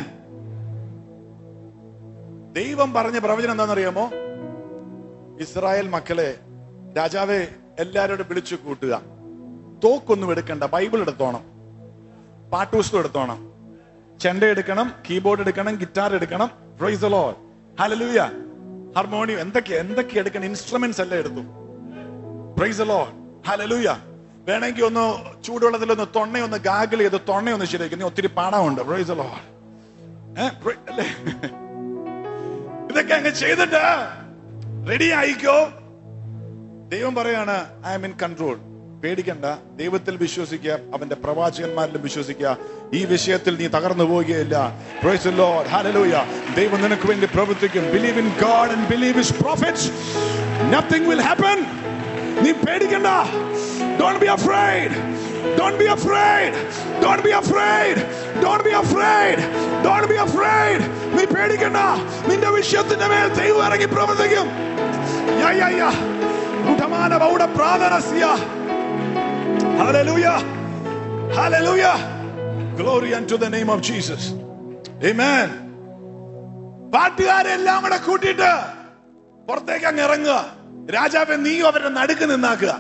ദൈവം പറഞ്ഞ പ്രവചനം എന്താണെന്നറിയാമോ ഇസ്രായേൽ മക്കളെ രാജാവെ എല്ലാരോടും വിളിച്ചു കൂട്ടുക തോക്കൊന്നും എടുക്കണ്ട ബൈബിൾ എടുത്തോണം പാട്ടുപുസ്തകം എടുത്തോണം ചെണ്ട എടുക്കണം കീബോർഡ് എടുക്കണം ഗിറ്റാർ എടുക്കണം പ്രൈസ് ലോ ഹലലൂയ ഹാർമോണിയം എന്തൊക്കെ എന്തൊക്കെ എടുക്കണം ഇൻസ്ട്രുമെന്റ്സ് എല്ലാം എടുത്തു പ്രൈസ് ലോ ഹലലൂയ വേണമെങ്കിൽ ഒന്ന് ചൂടുവെള്ളത്തിൽ ഒന്ന് തൊണ്ണയൊന്ന് ഗാഗിൾ ചെയ്ത് തൊണ്ണയൊന്ന് ശരിയാക്കി നീ ഒത്തിരി പാടമുണ്ട് പ്രൈസ് ലോ അല്ലേ ഇതൊക്കെ അങ്ങ് ചെയ്തിട്ട് റെഡി ആയിക്കോ ദൈവം പറയാണ് ഐ എം ഇൻ കൺട്രോൾ പേടിക്കണ്ട ദൈവത്തിൽ വിശ്വസിക്കുക അവന്റെ പ്രവാചകന്മാരിലും വിശ്വസിക്കുക ഈ വിഷയത്തിൽ നീ തകർന്നു പോവുകയില്ല Praise the Lord. Hallelujah. ദൈവം നിനക്ക് വേണ്ടി പ്രവർത്തിക്കും believe in God and believe his prophets nothing will happen നീ പേടിക്കണ്ട don't be afraid Don't be afraid. Don't be afraid. Don't be afraid. Don't be afraid. നീ പേടിക്കണ്ട നിന്റെ വിഷയത്തിന്റെ മേൽ ദൈവം ഇറങ്ങി പ്രവർത്തിക്കും യാ, യാ, യാ. ഉടമാന ബൗഡ പ്രാതനസ്യ. Hallelujah. Hallelujah. Glory unto the name of Jesus. Amen. പാട്ടുകാരെല്ലാം കൂടെ കൂട്ടിയിട്ട് പുറത്തേക്ക് അങ്ങ് ഇറങ്ങുക രാജാവെ നീയും അവരുടെ നടുക്ക് നിന്നാക്കുക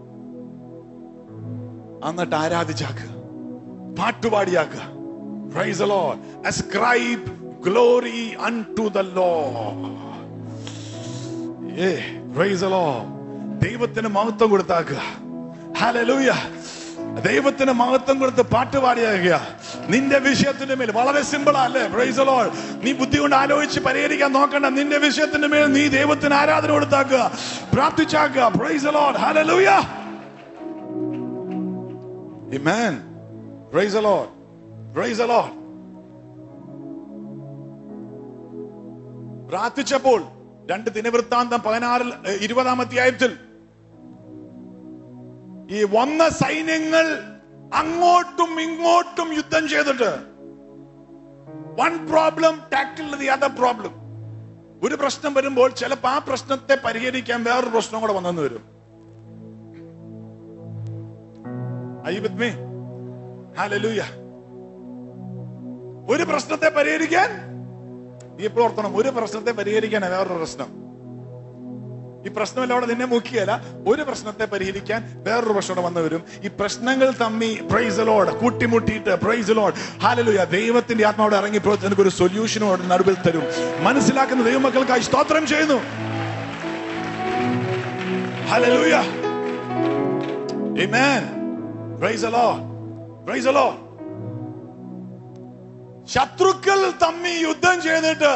എന്നിട്ട് ആരാധിച്ചാക്കുക പാട്ടുപാടിയാക്കുക Praise the Lord. Ascribe glory unto the Lord. Yeah, praise the Lord. ദൈവത്തിന് മഹത്വം കൊടുത്താക്കുക ഹല്ലേലൂയ ദൈവത്തിന് മഹത്വം കൊടുത്ത് പാട്ട് പാടിയാക്കുക നിന്റെ വിഷയത്തിന്റെ മേൽ വളരെ സിമ്പിൾ അല്ലേ പ്രൈസ് ലോൾ നീ ബുദ്ധി കൊണ്ട് ആലോചിച്ച് പരിഹരിക്കാൻ നോക്കണ്ട നിന്റെ വിഷയത്തിന്റെ മേൽ നീ ദൈവത്തിന് ആരാധന കൊടുത്താക്കുക പ്രാർത്ഥിച്ചാക്കുക praise Lord hallelujah Amen. Praise the Lord. Praise the Lord. പ്രാർത്ഥിച്ചപ്പോൾ രണ്ട് ദിനവൃത്താന്തം പതിനാറിൽ ഏഹ്, ഇരുപതാം അധ്യായത്തിൽ ഈ വന്ന സൈന്യങ്ങൾ അങ്ങോട്ടും ഇങ്ങോട്ടും യുദ്ധം ചെയ്തിട്ട് one problem tackle the other problem ഒരു പ്രശ്നം വരുമ്പോൾ ചിലപ്പോൾ ആ പ്രശ്നത്തെ പരിഹരിക്കാൻ വേറൊരു പ്രശ്നം കൂടെ വന്നെന്ന് വരും Are you with me? Hallelujah. ഒരു പ്രശ്നത്തെ പരിഹരിക്കാൻ നീ ഇപ്പോൾ ഓർത്തണം ഒരു പ്രശ്നത്തെ പരിഹരിക്കാനാണ് വേറൊരു പ്രശ്നം ഈ പ്രശ്നമല്ല അവിടെ നിന്നെ മുക്കിയല്ല ഒരു പ്രശ്നത്തെ പരിഹരിക്കാൻ വേറൊരു പ്രശ്നം വന്നു വരും ഈ പ്രശ്നങ്ങൾ തമ്മി പ്രൈസ് ലോഡ് കൂട്ടിമുട്ടിയിട്ട് പ്രൈസ് ലോഡ് ഹാലലുയ ദൈവത്തിന്റെ ആത്മാവിടെ ഇറങ്ങി നിനക്ക് ഒരു സൊല്യൂഷനോട് നടുവിൽ തരും മനസ്സിലാക്കുന്ന ദൈവമക്കൾക്കായി സ്തോത്രം ചെയ്യുന്നു ഹാലലുയ Amen. Praise the Lord. Praise the Lord. ശത്രുക്കൾ തമ്മി യുദ്ധം ചെയ്തിട്ട്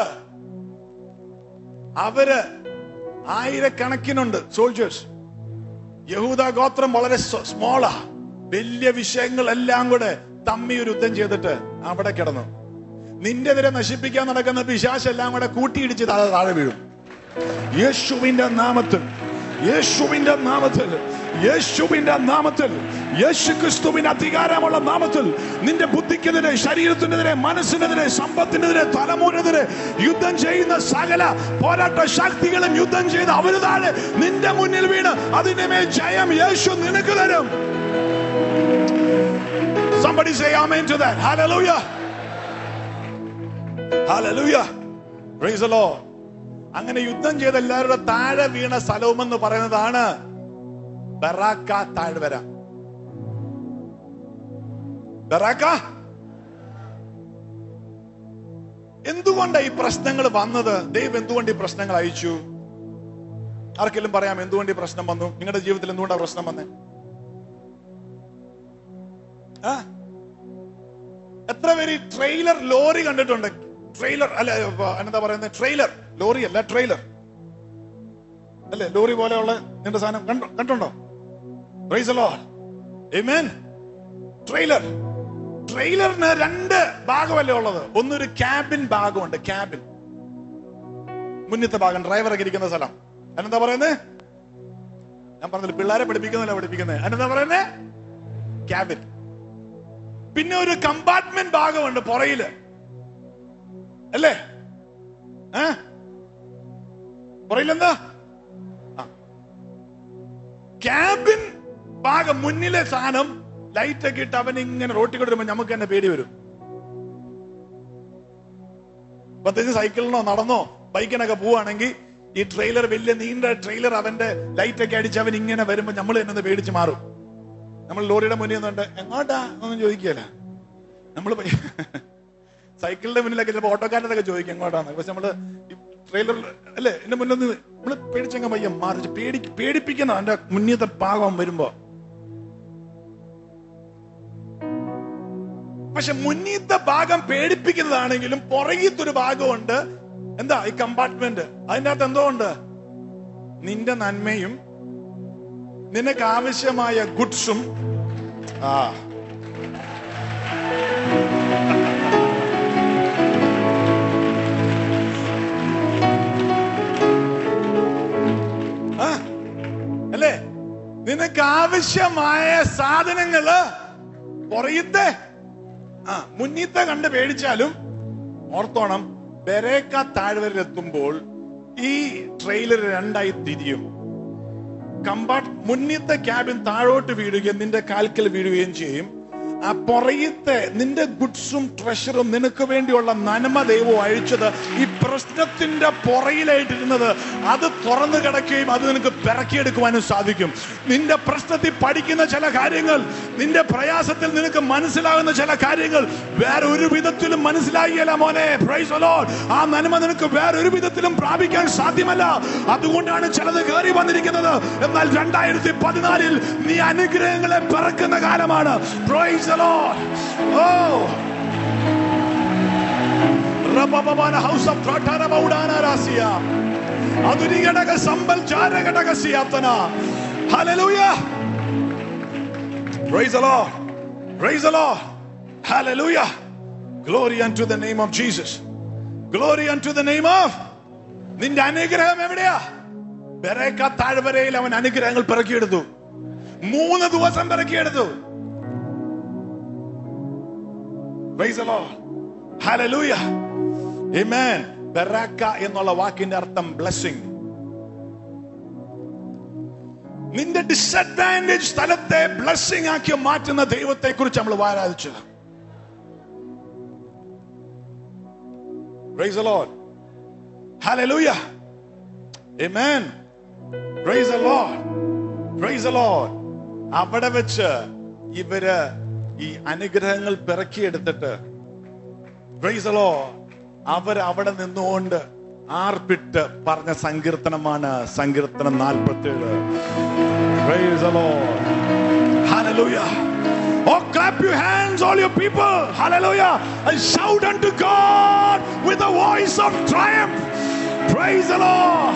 അവര് ആയിരക്കണക്കിനുണ്ട് സോൾജേഴ്സ് യഹൂദ ഗോത്രം വളരെ സ്മോളാ വലിയ വിഷയങ്ങളെല്ലാം കൂടെ തമ്മി ഒരു യുദ്ധം ചെയ്തിട്ട് അവിടെ കിടന്നു നിന്റെ എതിരെ നശിപ്പിക്കാൻ നടക്കുന്ന പിശാശെല്ലാം കൂടെ കൂട്ടിയിടിച്ച് താഴെ താഴെ വീഴും യേശുവിന്റെ നാമത്തിൽ യേശുവിന്റെ നാമത്തിൽ യേശുവിന്റെ നാമത്തിൽ യേശു ക്രിസ്തുവിന്റെ അധികാരമുള്ള നാമത്തിൽ നിന്റെ ബുദ്ധിക്കെതിരെ ശരീരത്തിനെതിരെ മനസ്സിനെതിരെ സമ്പത്തിനെതിരെ തലമുറെതിരെ യുദ്ധം ചെയ്യുന്ന സകല പോരാട്ട ശക്തികളും യുദ്ധം ചെയ്ത് അവര് താഴെ നിന്റെ മുന്നിൽ വീണ് അതിന്റെ മേൽ ജയം യേശു നിനക്ക് തരും Somebody say amen to that. Hallelujah. Hallelujah. Praise the Lord. അങ്ങനെ യുദ്ധം ചെയ്ത എല്ലാവരുടെ താഴെ വീണ സ്ഥലവും എന്ന് പറയുന്നതാണ് ബറാക്ക താഴ്വര ബറാക്ക എന്തുകൊണ്ടാണ് ഈ പ്രശ്നങ്ങൾ വന്നത് ദൈവം എന്തുകൊണ്ട് ഈ പ്രശ്നങ്ങൾ അയച്ചു ആർക്കെങ്കിലും പറയാം എന്തുകൊണ്ട് ഈ പ്രശ്നം വന്നു നിങ്ങളുടെ ജീവിതത്തിൽ എന്തുകൊണ്ടാണ് പ്രശ്നം വന്നേ ആ? എത്ര പേര് ഈ ട്രെയിലർ ലോറി കണ്ടിട്ടുണ്ട് ട്രെയിലർ അല്ല ഏ, എന്താ പറയുന്നത് ട്രെയിലർ ലോറി അല്ല ട്രെയിലർ അല്ലേ ലോറി പോലെയുള്ള നിന്റെ സാധനം കണ്ടോ കണ്ടുണ്ടോ പ്രൈസലോ Amen. ട്രെയിലർ ട്രെയിലറിന് രണ്ട് ഭാഗമല്ലേ ഉള്ളത് ഒന്നൊരു ക്യാബിൻ ഭാഗമുണ്ട് ക്യാബിൻ മുന്നത്തെ ഭാഗം ഡ്രൈവറൊക്കെ ഇരിക്കുന്ന സ്ഥലം അതിനെന്താ പറയുന്നത് ഞാൻ പറഞ്ഞില്ല പിള്ളേരെ പഠിപ്പിക്കുന്നില്ല പഠിപ്പിക്കുന്നത് അതിനെന്താ പറയുന്നത് ക്യാബിൻ പിന്നെ ഒരു കമ്പാർട്ട്മെന്റ് ഭാഗമുണ്ട് പുറയില് അല്ലേ ഏ പുറയിലെന്താ ആ. ക്യാബിൻ ഭാഗം മുന്നിലെ സാധനം ലൈറ്റ് ഒക്കെ ഇട്ട് അവൻ ഇങ്ങനെ റോട്ടിൽ കൊണ്ടുവരുമ്പോ നമുക്ക് തന്നെ പേടി വരും പ്രത്യേകിച്ച് സൈക്കിളിനോ നടന്നോ ബൈക്കിനൊക്കെ പോവാണെങ്കിൽ ഈ ട്രെയിലർ വലിയ നീണ്ട ട്രെയിലർ അവന്റെ ലൈറ്റ് ഒക്കെ അടിച്ച് അവൻ ഇങ്ങനെ വരുമ്പോ നമ്മൾ തന്നെ ഒന്ന് പേടിച്ച് മാറും നമ്മൾ ലോറിയുടെ മുന്നിൽ നിന്നുണ്ട് എങ്ങോട്ടാ ഒന്നും ചോദിക്കുകയല്ല നമ്മൾ സൈക്കിളിന്റെ മുന്നിലൊക്കെ ചിലപ്പോൾ ഓട്ടോക്കാരനൊക്കെ ചോദിക്കും എങ്ങോട്ടാന്ന് പക്ഷെ നമ്മള് ട്രെയിലർ അല്ലേ എന്റെ മുന്നിൽ നിന്ന് നമ്മള് പേടിച്ചങ്ങ പയ്യ മാറി പേടി പേടിപ്പിക്കുന്ന എന്റെ മുന്നിലത്തെ ഭാഗം വരുമ്പോ പക്ഷെ മുന്നീത്തെ ഭാഗം പേടിപ്പിക്കുന്നതാണെങ്കിലും പുറകിത്തൊരു ഭാഗമുണ്ട് എന്താ ഈ കമ്പാർട്ട്മെന്റ് അതിന്റെ അകത്ത് എന്തോ ഉണ്ട് നിന്റെ നന്മയും നിനക്ക് ആവശ്യമായ ഗുഡ്സും ആ ആ, അല്ലേ നിനക്ക് ആവശ്യമായ സാധനങ്ങള് പുറയത്തെ ആ മുന്നീത്തെ കണ്ട് പേടിച്ചാലും ഓർത്തോണം ബെരേക്ക താഴ്വരയിലെത്തുമ്പോൾ ഈ ട്രെയിലർ രണ്ടായി തിരിയും കമ്പാർട്ട് മുന്നിത്തെ ക്യാബിൻ താഴോട്ട് വീഴുകയും നിന്റെ കാൽക്കൽ വീഴുകയും ചെയ്യും ആ പുറയത്തെ നിന്റെ ഗുഡ്സും ട്രഷറും നിനക്ക് വേണ്ടിയുള്ള നന്മ ദൈവം അഴിച്ചത് ഈ പ്രശ്നത്തിന്റെ പുറയിലായിട്ടിരുന്നത് അത് തുറന്നു കിടക്കുകയും അത് നിനക്ക് പിറക്കിയെടുക്കുവാനും സാധിക്കും നിന്റെ പ്രശ്നത്തിൽ പഠിക്കുന്ന ചില കാര്യങ്ങൾ നിന്റെ പ്രയാസത്തിൽ നിനക്ക് മനസ്സിലാകുന്ന ചില കാര്യങ്ങൾ വേറെ ഒരു വിധത്തിലും മനസ്സിലാകില്ല മോനെ പ്രൈസ് ആ നന്മ നിനക്ക് വേറെ ഒരു വിധത്തിലും പ്രാപിക്കാൻ സാധ്യമല്ല അതുകൊണ്ടാണ് ചിലത് കയറി വന്നിരിക്കുന്നത് എന്നാൽ രണ്ടായിരത്തി പതിനാലിൽ നീ അനുഗ്രഹങ്ങളെ പിറക്കുന്ന കാലമാണ് പ്രൈസ് ഓ റബബബാന ഹൗസ് ഓഫ് പ്രാഠാന മൗഡാന രാസിയ അതുരിഘടക സമ്പൽ ചാരഘടക സിയാത്തന hallelujah Praise the Lord. Praise the Lord. Hallelujah. Glory unto the name of Jesus. Glory unto the name of നിന്റെ അനുഗ്രഹം എവിടെയാ ബെറേക്ക താഴ്വരയിൽ അവൻ അനുഗ്രഹങ്ങൾ പിറക്കിയെടുത്തു മൂന്ന് ദിവസം പിറക്കിയെടുത്തു Praise the Lord. Hallelujah. Amen. ബെറാക്ക എന്നുള്ള വാക്കിന്റെ അർത്ഥം ബ്ലെസ്സിങ് നിന്റെ ഡിസഡ്വാൻറ്റേജ് സ്ഥലത്തെ ബ്ലെസ്സിങ് ആക്കി മാറ്റുന്ന ദൈവത്തെ കുറിച്ച് നമ്മൾ ആരാധിച്ചത് Praise the Lord. Hallelujah. Amen. Praise the Lord. Praise the Lord. അവിടെ വെച്ച് ഇവര് ഈ അനുഗ്രഹങ്ങൾ പിറക്കിയെടുത്തിട്ട് Praise the Lord. അവർ അവിടെ നിന്നുകൊണ്ട് ആർപ്പിട്ട് പറഞ്ഞ സങ്കീർത്തനമാണ് സങ്കീർത്തനം നാൽപ്പത്തേഴ് Praise the Lord. Hallelujah. Oh, clap your hands, all your people. Hallelujah. And shout unto God with a voice of triumph. Praise the Lord.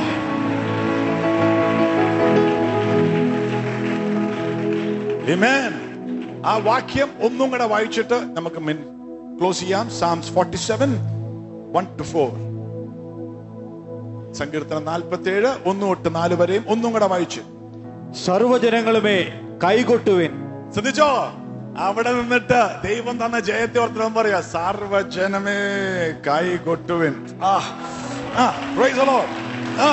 Amen. ആ വാക്യം ഒന്നും കൂടെ വായിച്ചിട്ട് നമുക്ക് ക്ലോസ് ചെയ്യാം Psalms forty seven one two four സങ്കീർത്തനം നാൽപ്പത്തി ഏഴ് ഒന്ന് തൊട്ട് നാല് വരെയും ഒന്നും കൂടെ വായിച്ചു സർവജനങ്ങളുമേ കൈകൊട്ടുവിൻ ശ്രദ്ധിച്ചോ അവിടെ നിന്നിട്ട് ദൈവം തന്ന ജയത്തെ ഓർത്തവൻ പറയാ സർവജനമേ കൈ കൊട്ടുവിൻ ആ ആ praise the Lord. ആ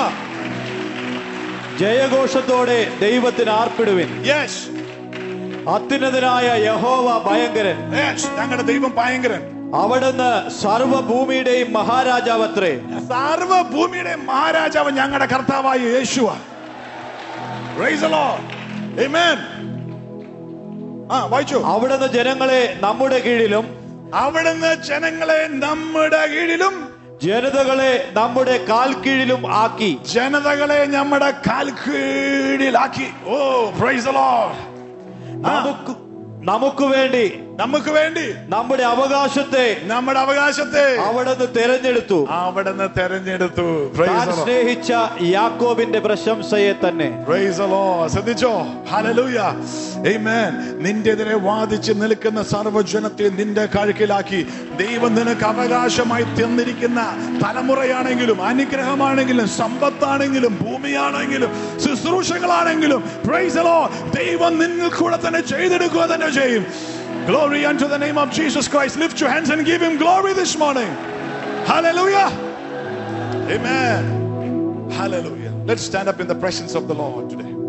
ജയഘോഷത്തോടെ ദൈവത്തിന് ആർപ്പിടുവിൻ യെസ് അത്യുന്നതനായ യഹോവ ഭയങ്കരൻ യെസ് ഞങ്ങളുടെ ദൈവം ഭയങ്കരൻ അവിടുന്ന് സർവഭൂമിയുടെയും മഹാരാജാവത്രേ സർവഭൂമിയുടെ മഹാരാജാവ് ഞങ്ങളുടെ കർത്താവായ യേശുവ Praise the Lord. Amen. ആ വായിച്ചു അവിടുന്ന് ജനങ്ങളെ നമ്മുടെ കീഴിലും അവിടുന്ന് ജനങ്ങളെ നമ്മുടെ കീഴിലും ജനതകളെ നമ്മുടെ കാൽ കീഴിലും ആക്കി ജനതകളെ നമ്മുടെ കാൽ കീഴിലാക്കി ഓ പ്രൈസ് ലോർഡ് നമുക്ക് നമുക്ക് വേണ്ടി നമുക്ക് വേണ്ടി നമ്മുടെ അവകാശത്തെ നമ്മുടെ അവകാശത്തെ അവിടുന്ന് തെരഞ്ഞെടുത്തു അവിടുന്ന് തെരഞ്ഞെടുത്തു താൻ Praise the Lord. സ്നേഹിച്ച യാക്കോബിന്റെ പ്രശംസയെ തന്നെ Praise the Lord. ശ്രദ്ധിച്ചോ ഹല്ലേലൂയ Amen. നിന്റെതിരെ വാദിച്ച് നിൽക്കുന്ന സർവ്വജനത്തെ നിന്റെ കഴുക്കിലാക്കി ദൈവം നിനക്ക് അവകാശമായി തന്നിരിക്കുന്ന തലമുറയാണെങ്കിലും അനുഗ്രഹമാണെങ്കിലും സമ്പത്താണെങ്കിലും ഭൂമിയാണെങ്കിലും ശുശ്രൂഷകളാണെങ്കിലും Praise the Lord. ദൈവം നിന്നിൽ കൂടെ തന്നെ ചെയ്തെടുക്കുക തന്നെ ചെയ്യും Glory unto the name of Jesus Christ. Lift your hands and give him glory this morning. Hallelujah. Amen. Hallelujah. Let's stand up in the presence of the Lord today.